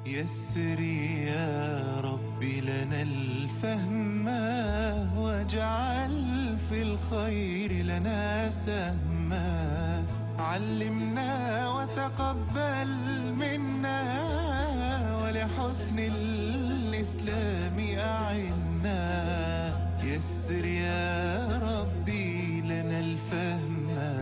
يسر يا رب لنا الفهم واجعل في الخير لنا سهما علمنا وتقبل منا ولحسن الإسلام أعنا يسر يا ربي لنا الفهم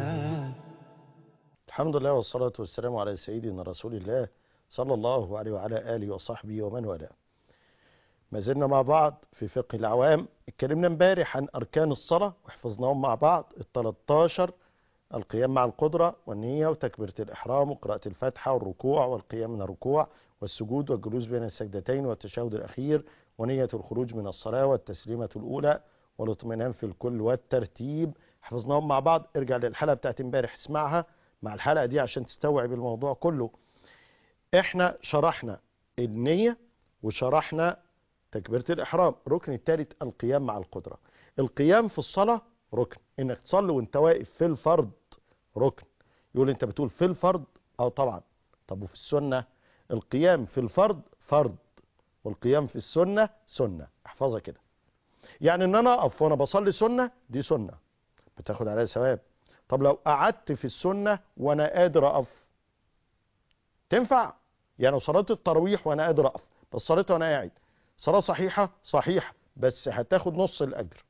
الحمد لله والصلاة والسلام على سيدنا رسول الله صلى الله عليه وعلى آله وصحبه ومن والاه ما زلنا مع بعض في فقه العوام اتكلمنا امبارح عن أركان الصلاة وحفظناهم مع بعض ال 13 القيام مع القدرة والنية وتكبيرة الإحرام وقراءة الفاتحة والركوع والقيام من الركوع والسجود والجلوس بين السجدتين والتشهد الأخير ونية الخروج من الصلاة والتسليمة الأولى والاطمئنان في الكل والترتيب حفظناهم مع بعض ارجع للحلقة بتاعت امبارح اسمعها مع الحلقة دي عشان تستوعب الموضوع كله احنا شرحنا النية وشرحنا تكبيرة الإحرام الركن الثالث القيام مع القدرة القيام في الصلاة ركن انك تصلي وانت واقف في الفرض ركن يقول انت بتقول في الفرض اه طبعا طب وفي السنة القيام في الفرض فرض والقيام في السنة سنة احفظها كده يعني ان انا اقف وانا بصلي سنة دي سنة بتاخد عليها ثواب طب لو قعدت في السنة وانا قادر اقف تنفع يعني لو صلاه التراويح وانا قادر اقف بس صليتها وانا قاعد صلاه صحيحه صحيحه بس هتاخد نص الاجر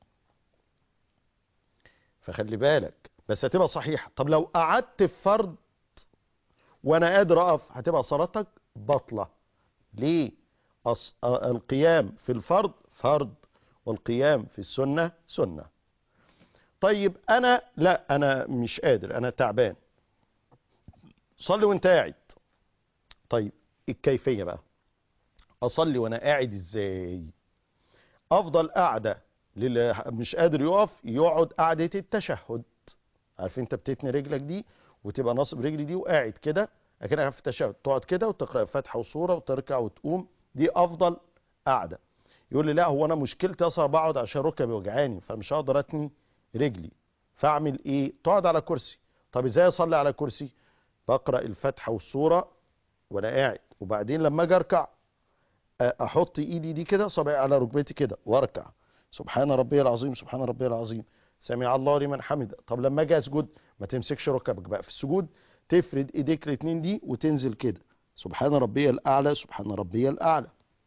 فخلي بالك بس هتبقى صحيحه طب لو قعدت في فرض وانا قادر اقف هتبقى صلاتك بطله ليه أص... آه، القيام في الفرض فرض والقيام في السنه سنه طيب انا لا انا مش قادر انا تعبان صلي وانت قاعد طيب الكيفية بقى اصلي وانا قاعد ازاي افضل قاعدة للي مش قادر يقف يقعد قعدة التشهد عارف انت بتتني رجلك دي وتبقى ناصب رجلي دي وقاعد كده اكنك في التشهد تقعد كده وتقرا فاتحه وسوره وتركع وتقوم دي افضل قاعده يقول لي لا هو انا مشكلتي اصلا بقعد عشان ركبي وجعاني فمش هقدر اتني رجلي فاعمل ايه تقعد على كرسي طب ازاي اصلي على كرسي بقرا الفاتحه والسوره وانا قاعد وبعدين لما اجي اركع احط ايدي دي كده صبعي على ركبتي كده واركع سبحان ربي العظيم سبحان ربي العظيم سمع الله لمن حمده طب لما اجي اسجد ما تمسكش ركبك بقى في السجود تفرد ايديك الاثنين دي وتنزل كده سبحان ربي الاعلى سبحان ربي الاعلى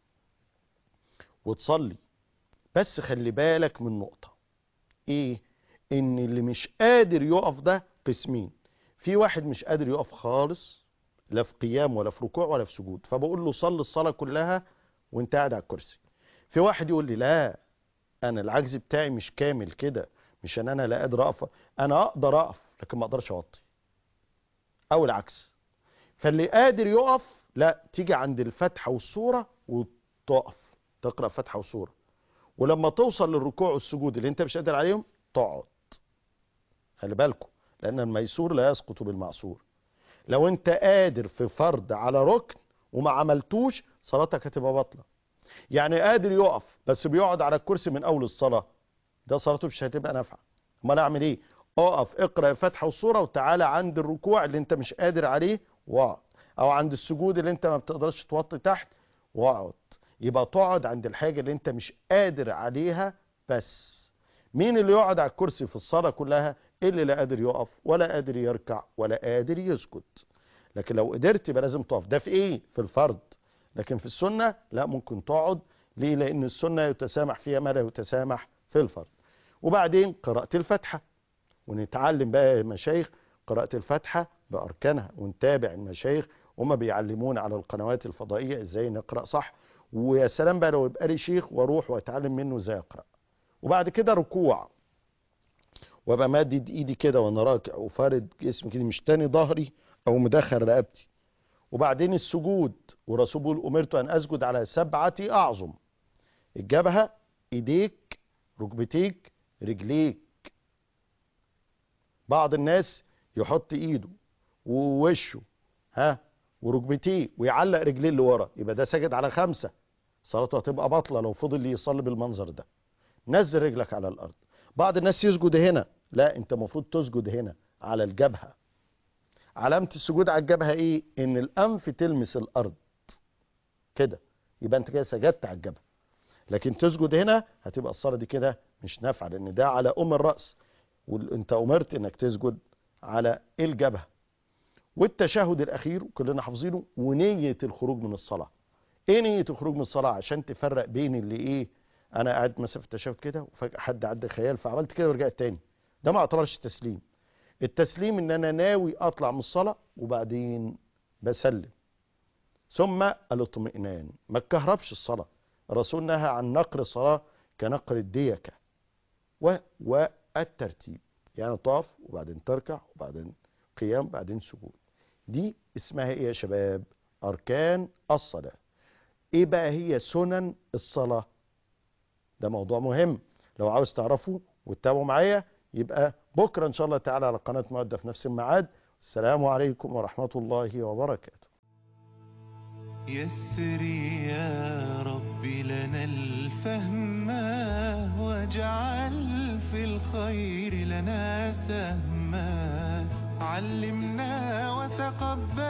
وتصلي بس خلي بالك من نقطه ايه ان اللي مش قادر يقف ده قسمين في واحد مش قادر يقف خالص لا في قيام ولا في ركوع ولا في سجود فبقول له صلي الصلاه كلها وانت قاعد على الكرسي في واحد يقول لي لا انا العجز بتاعي مش كامل كده مش ان انا لا قادر اقف انا اقدر اقف لكن ما اقدرش اوطي او العكس فاللي قادر يقف لا تيجي عند الفتحه والسوره وتقف تقرا فتحه وسوره ولما توصل للركوع والسجود اللي انت مش قادر عليهم تقعد خلي بالكم لان الميسور لا يسقط بالمعسور لو انت قادر في فرض على ركن وما عملتوش صلاتك هتبقى باطله يعني قادر يقف بس بيقعد على الكرسي من اول الصلاه ده صلاته مش هتبقى نافعه امال اعمل ايه اقف اقرا الفاتحه والسوره وتعالى عند الركوع اللي انت مش قادر عليه واقعد او عند السجود اللي انت ما بتقدرش توطي تحت واقعد يبقى تقعد عند الحاجه اللي انت مش قادر عليها بس مين اللي يقعد على الكرسي في الصلاه كلها اللي لا قادر يقف ولا قادر يركع ولا قادر يسجد لكن لو قدرت يبقى لازم تقف ده في ايه في الفرض لكن في السنه لا ممكن تقعد ليه لان السنه يتسامح فيها ما لا يتسامح في الفرض وبعدين قراءه الفاتحه ونتعلم بقى يا مشايخ قراءه الفاتحه باركانها ونتابع المشايخ وما بيعلمونا على القنوات الفضائيه ازاي نقرا صح ويا سلام بقى لو يبقى لي شيخ واروح واتعلم منه ازاي اقرا وبعد كده ركوع وابقى مادد ايدي كده وانا راكع وفارد جسمي كده مش تاني ظهري او مدخل رقبتي وبعدين السجود والرسول بيقول امرت ان اسجد على سبعه اعظم الجبهه ايديك ركبتيك رجليك بعض الناس يحط ايده ووشه ها وركبتيه ويعلق رجليه اللي ورا يبقى ده ساجد على خمسه صلاته هتبقى باطله لو فضل يصلي بالمنظر ده نزل رجلك على الارض بعض الناس يسجد هنا لا انت المفروض تسجد هنا على الجبهه علامه السجود على الجبهه ايه ان الانف تلمس الارض كده يبقى انت كده سجدت على الجبهه لكن تسجد هنا هتبقى الصلاه دي كده مش نافعه لان ده على ام الراس وانت امرت انك تسجد على الجبهه والتشهد الاخير كلنا حافظينه ونيه الخروج من الصلاه ايه نيه الخروج من الصلاه عشان تفرق بين اللي ايه انا قاعد مثلا في التشهد كده وفجاه حد عدى خيال فعملت كده ورجعت تاني ده ما اعتبرش تسليم التسليم ان انا ناوي اطلع من الصلاه وبعدين بسلم ثم الاطمئنان ما تكهربش الصلاه الرسول نهى عن نقر الصلاه كنقر الديكه و والترتيب يعني تقف وبعدين تركع وبعدين قيام بعدين سجود دي اسمها ايه يا شباب اركان الصلاه ايه بقى هي سنن الصلاه ده موضوع مهم لو عاوز تعرفه وتتابعوا معايا يبقى بكره ان شاء الله تعالى على قناه مؤدة في نفس الميعاد السلام عليكم ورحمه الله وبركاته يسر يا رب لنا الفهم واجعل في الخير لنا سهما علمنا وتقبل